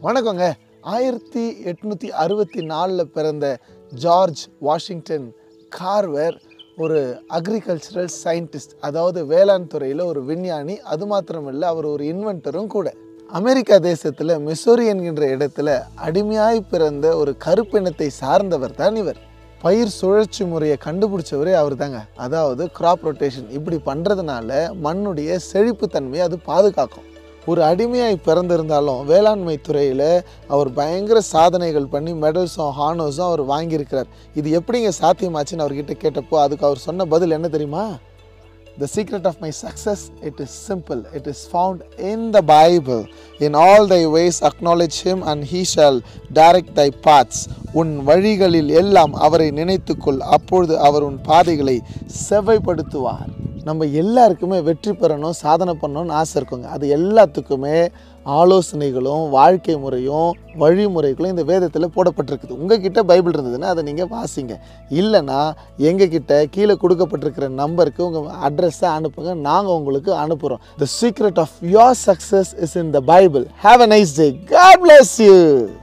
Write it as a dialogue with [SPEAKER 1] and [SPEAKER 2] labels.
[SPEAKER 1] வணக்கங்க ஆயிரத்தி எட்நூற்றி அறுபத்தி நாலில் பிறந்த ஜார்ஜ் வாஷிங்டன் கார்வர் ஒரு அக்ரிகல்ச்சரல் சயின்டிஸ்ட் அதாவது வேளாண் துறையில் ஒரு விஞ்ஞானி அது மாத்திரமில்லை அவர் ஒரு இன்வென்டரும் கூட அமெரிக்கா தேசத்தில் மிசோரி என்கின்ற இடத்துல அடிமையாய் பிறந்த ஒரு கருப்பினத்தை சார்ந்தவர் தான் இவர் பயிர் சுழற்சி முறையை கண்டுபிடிச்சவரே அவர் தாங்க அதாவது கிராப் ரொட்டேஷன் இப்படி பண்ணுறதுனால மண்ணுடைய செழிப்புத்தன்மையை அது பாதுகாக்கும் ஒரு அடிமையாய் பிறந்திருந்தாலும் வேளாண்மை துறையில் அவர் பயங்கர சாதனைகள் பண்ணி மெடல்ஸும் ஹானர்ஸும் அவர் வாங்கியிருக்கிறார் இது எப்படிங்க சாத்தியமாச்சுன்னு அவர்கிட்ட கேட்டப்போ அதுக்கு அவர் சொன்ன பதில் என்ன தெரியுமா The secret of my success, it is simple. It is found in the Bible. In all thy ways acknowledge him and he shall direct thy paths. உன் வழிகளில் எல்லாம் அவரை நினைத்துக்கொள் அப்பொழுது அவர் உன் பாதைகளை செவ்வைப்படுத்துவார் நம்ம எல்லாருக்குமே வெற்றி பெறணும் சாதனை பண்ணணும்னு ஆசை இருக்குங்க அது எல்லாத்துக்குமே ஆலோசனைகளும் வாழ்க்கை முறையும் வழிமுறைகளும் இந்த வேதத்தில் போடப்பட்டிருக்குது உங்ககிட்ட பைபிள் இருந்ததுன்னா அதை நீங்கள் வாசிங்க இல்லைன்னா எங்ககிட்ட கீழே கொடுக்கப்பட்டிருக்கிற நம்பருக்கு உங்கள் அட்ரஸை அனுப்புங்க நாங்கள் உங்களுக்கு அனுப்புகிறோம் the secret of your success is in the Bible have a nice day God bless you